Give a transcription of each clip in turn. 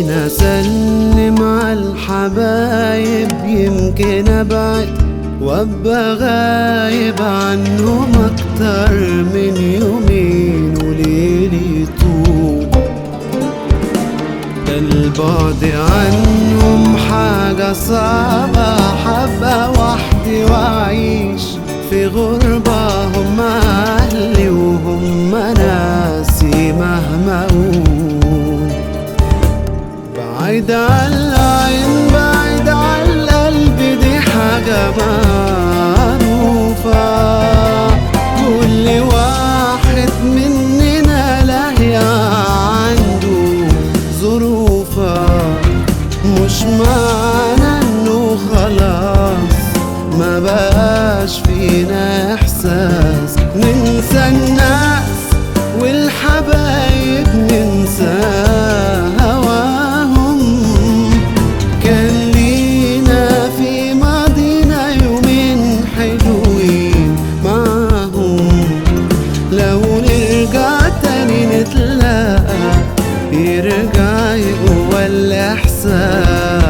خلينا اسلم على الحبايب يمكن ابعد وابقى غايب عنهم اكتر من يومين وليلي طول البعد عنهم حاجة صعبة حبة وحدي وأعيش في غربة هم أهلي وهم ناسي مهما أقول بعيد عن العين بعيد عن القلب دي حاجة معروفة كل واحد مننا لاهي عنده ظروفه مش معنى انه خلاص ما بقاش فينا احساس ننسى الناس والحبايب ننسى هواهم كان لينا في ماضينا يومين حلوين معاهم لو نرجع تاني نتلاقى يرجع يقوى الإحساس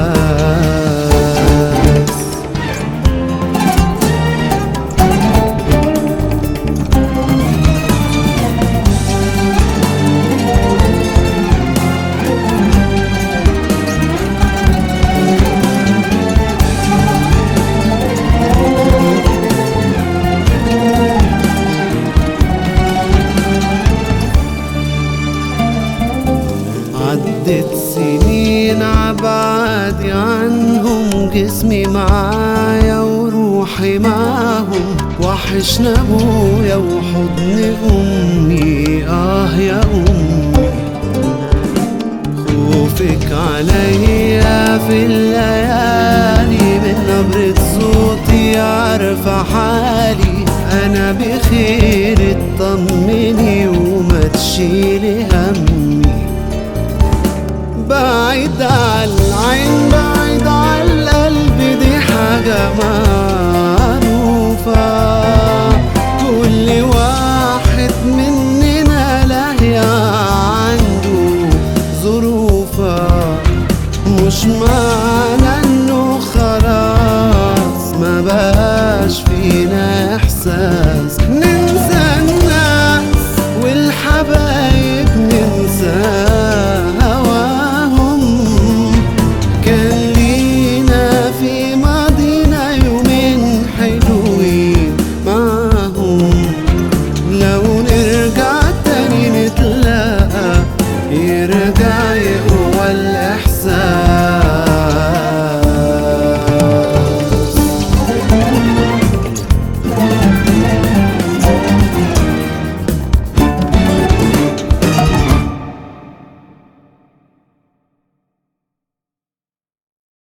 عدت سنين عبعدي عنهم جسمي معايا وروحي معاهم وحشنا ابويا وحضن امي اه يا امي خوفك عليا في الليالي من نبرة صوتي عارفة حالي أنا بخير اطمني وما تشيلي همي بعيد عن العين بعيد عن القلب دي حاجة معروفة كل واحد مننا لاهي عنده ظروفه مش معنى انه خلاص ما بقاش فينا احساس